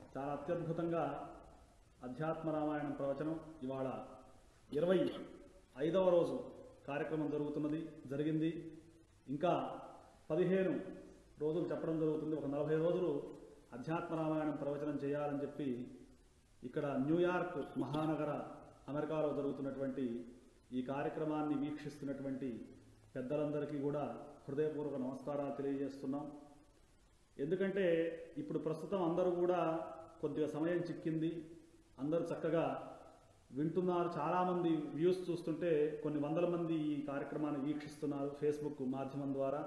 చాలా అత్యద్భుతంగా అధ్యాత్మ రామాయణం ప్రవచనం ఇవాళ ఇరవై ఐదవ రోజు కార్యక్రమం జరుగుతున్నది జరిగింది ఇంకా పదిహేను రోజులు చెప్పడం జరుగుతుంది ఒక నలభై రోజులు అధ్యాత్మ రామాయణం ప్రవచనం చేయాలని చెప్పి ఇక్కడ న్యూయార్క్ మహానగర అమెరికాలో జరుగుతున్నటువంటి ఈ కార్యక్రమాన్ని వీక్షిస్తున్నటువంటి పెద్దలందరికీ కూడా హృదయపూర్వక నమస్కారాలు తెలియజేస్తున్నాం ఎందుకంటే ఇప్పుడు ప్రస్తుతం అందరూ కూడా కొద్దిగా సమయం చిక్కింది అందరూ చక్కగా వింటున్నారు చాలామంది వ్యూస్ చూస్తుంటే కొన్ని వందల మంది ఈ కార్యక్రమాన్ని వీక్షిస్తున్నారు ఫేస్బుక్ మాధ్యమం ద్వారా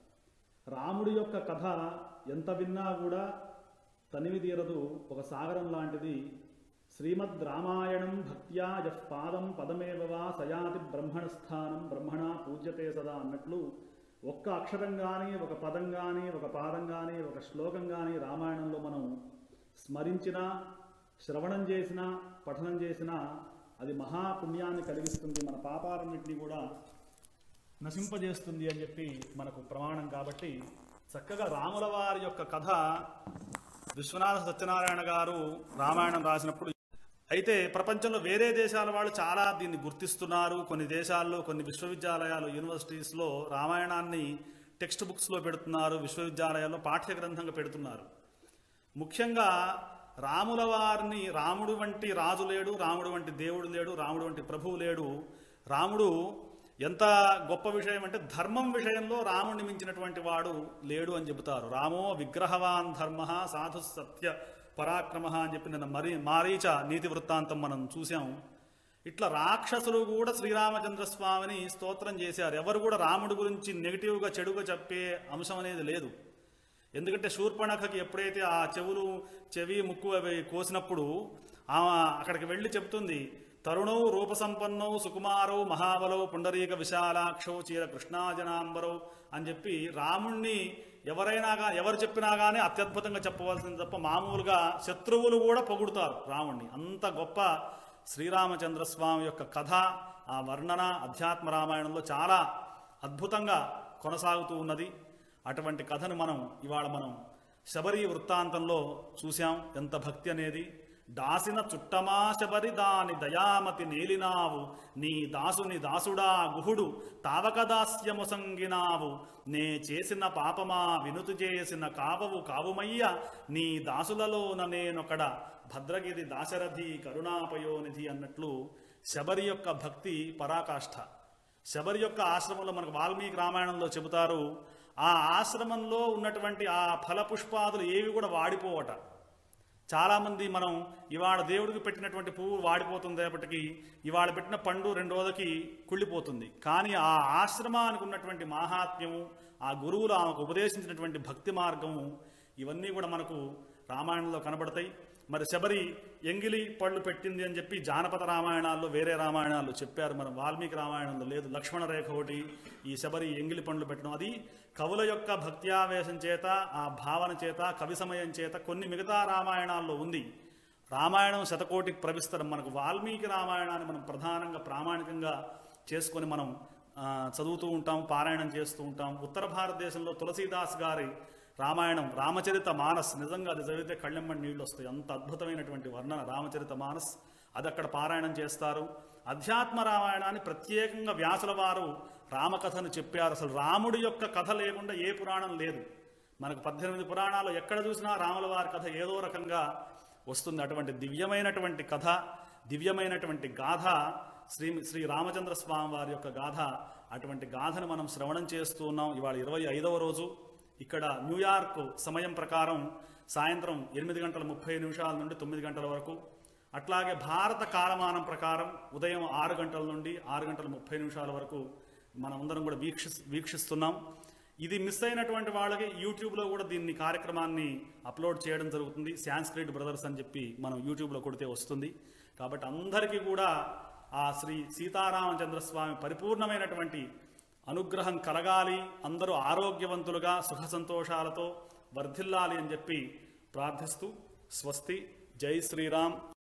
రాముడి యొక్క కథ ఎంత విన్నా కూడా తనివి తీరదు ఒక సాగరం లాంటిది శ్రీమద్ రామాయణం భక్త్యా యః పాదం పదమేవవా సయాతి బ్రహ్మణస్థానం బ్రహ్మణ పూజ్యతే సదా అన్నట్లు ఒక్క అక్షరం కానీ ఒక పదం కానీ ఒక పాదం కానీ ఒక శ్లోకం కానీ రామాయణంలో మనం స్మరించినా శ్రవణం చేసినా పఠనం చేసినా అది మహాపుణ్యాన్ని కలిగిస్తుంది మన పాపాలన్నింటినీ కూడా నశింపజేస్తుంది అని చెప్పి మనకు ప్రమాణం కాబట్టి చక్కగా రాముల వారి యొక్క కథ విశ్వనాథ సత్యనారాయణ గారు రామాయణం రాసినప్పుడు అయితే ప్రపంచంలో వేరే దేశాల వాళ్ళు చాలా దీన్ని గుర్తిస్తున్నారు కొన్ని దేశాల్లో కొన్ని విశ్వవిద్యాలయాలు యూనివర్సిటీస్లో రామాయణాన్ని టెక్స్ట్ బుక్స్లో పెడుతున్నారు విశ్వవిద్యాలయాల్లో పాఠ్య గ్రంథంగా పెడుతున్నారు ముఖ్యంగా రాముల వారిని రాముడు వంటి రాజు లేడు రాముడు వంటి దేవుడు లేడు రాముడు వంటి ప్రభువు లేడు రాముడు ఎంత గొప్ప విషయం అంటే ధర్మం విషయంలో రాముడిని మించినటువంటి వాడు లేడు అని చెబుతారు రామో విగ్రహవాన్ ధర్మ సాధు సత్య పరాక్రమ అని చెప్పి నిన్న మరి మారీచ నీతి వృత్తాంతం మనం చూసాం ఇట్లా రాక్షసులు కూడా శ్రీరామచంద్ర స్వామిని స్తోత్రం చేశారు ఎవరు కూడా రాముడి గురించి నెగిటివ్గా చెడుగా చెప్పే అంశం అనేది లేదు ఎందుకంటే శూర్పణఖకి ఎప్పుడైతే ఆ చెవులు చెవి ముక్కు అవి కోసినప్పుడు ఆమె అక్కడికి వెళ్ళి చెప్తుంది తరుణౌ రూపసంపన్నౌ సుకుమారౌ మహాబలౌ పుండరీక విశాలాక్షౌ చీర కృష్ణాజనాంబరౌ అని చెప్పి రాముణ్ణి ఎవరైనా కానీ ఎవరు చెప్పినా కానీ అత్యద్భుతంగా చెప్పవలసింది తప్ప మామూలుగా శత్రువులు కూడా పొగుడుతారు రాముణ్ణి అంత గొప్ప శ్రీరామచంద్ర స్వామి యొక్క కథ ఆ వర్ణన అధ్యాత్మ రామాయణంలో చాలా అద్భుతంగా కొనసాగుతూ ఉన్నది అటువంటి కథను మనం ఇవాళ మనం శబరి వృత్తాంతంలో చూశాం ఎంత భక్తి అనేది దాసిన చుట్టమా శబరి దాని దయామతి నేలినావు నీ దాసుని దాసుడా గుహుడు తావకదాస్యముసంగినావు నే చేసిన పాపమా వినుతు చేసిన కావవు కావుమయ్య నీ దాసులలోన నేనొకడ భద్రగిరి దాశరథి కరుణాపయోనిధి అన్నట్లు శబరి యొక్క భక్తి పరాకాష్ఠ శబరి యొక్క ఆశ్రమంలో మనకు వాల్మీకి రామాయణంలో చెబుతారు ఆ ఆశ్రమంలో ఉన్నటువంటి ఆ ఫలపుష్పాదులు ఏవి కూడా వాడిపోవట చాలామంది మనం ఇవాళ దేవుడికి పెట్టినటువంటి పువ్వు వాడిపోతుంది రేపటికి ఇవాళ పెట్టిన పండు రెండు రోజులకి కుళ్ళిపోతుంది కానీ ఆ ఆశ్రమానికి ఉన్నటువంటి మాహాత్మ్యము ఆ గురువులు ఆమెకు ఉపదేశించినటువంటి భక్తి మార్గము ఇవన్నీ కూడా మనకు రామాయణంలో కనబడతాయి మరి శబరి ఎంగిలి పళ్ళు పెట్టింది అని చెప్పి జానపద రామాయణాల్లో వేరే రామాయణాల్లో చెప్పారు మన వాల్మీకి రామాయణంలో లేదు లక్ష్మణ రేఖ ఒకటి ఈ శబరి ఎంగిలి పండ్లు పెట్టడం అది కవుల యొక్క భక్త్యావేశం చేత ఆ భావన చేత కవి సమయం చేత కొన్ని మిగతా రామాయణాల్లో ఉంది రామాయణం శతకోటి ప్రవిస్తరం మనకు వాల్మీకి రామాయణాన్ని మనం ప్రధానంగా ప్రామాణికంగా చేసుకొని మనం ఆ, చదువుతూ ఉంటాం పారాయణం చేస్తూ ఉంటాం ఉత్తర భారతదేశంలో తులసీదాస్ గారి రామాయణం రామచరిత మానస్ నిజంగా అది చదివితే కళ్ళెమ్మడి నీళ్ళు వస్తాయి అంత అద్భుతమైనటువంటి వర్ణన రామచరిత మానస్ అది అక్కడ పారాయణం చేస్తారు అధ్యాత్మ రామాయణాన్ని ప్రత్యేకంగా వ్యాసుల వారు రామకథను చెప్పారు అసలు రాముడి యొక్క కథ లేకుండా ఏ పురాణం లేదు మనకు పద్దెనిమిది పురాణాలు ఎక్కడ చూసినా రాముల వారి కథ ఏదో రకంగా వస్తుంది అటువంటి దివ్యమైనటువంటి కథ దివ్యమైనటువంటి గాథ శ్రీ శ్రీ రామచంద్ర స్వామి వారి యొక్క గాథ అటువంటి గాథను మనం శ్రవణం చేస్తూ ఉన్నాం ఇవాళ ఇరవై ఐదవ రోజు ఇక్కడ న్యూయార్క్ సమయం ప్రకారం సాయంత్రం ఎనిమిది గంటల ముప్పై నిమిషాల నుండి తొమ్మిది గంటల వరకు అట్లాగే భారత కాలమానం ప్రకారం ఉదయం ఆరు గంటల నుండి ఆరు గంటల ముప్పై నిమిషాల వరకు మనమందరం కూడా వీక్షి వీక్షిస్తున్నాం ఇది మిస్ అయినటువంటి వాళ్ళకి యూట్యూబ్లో కూడా దీన్ని కార్యక్రమాన్ని అప్లోడ్ చేయడం జరుగుతుంది శాన్స్క్రిట్ బ్రదర్స్ అని చెప్పి మనం యూట్యూబ్లో కొడితే వస్తుంది కాబట్టి అందరికీ కూడా ఆ శ్రీ సీతారామచంద్ర స్వామి పరిపూర్ణమైనటువంటి అనుగ్రహం కలగాలి అందరూ ఆరోగ్యవంతులుగా సుఖ సంతోషాలతో వర్ధిల్లాలి అని చెప్పి ప్రార్థిస్తూ స్వస్తి జై శ్రీరామ్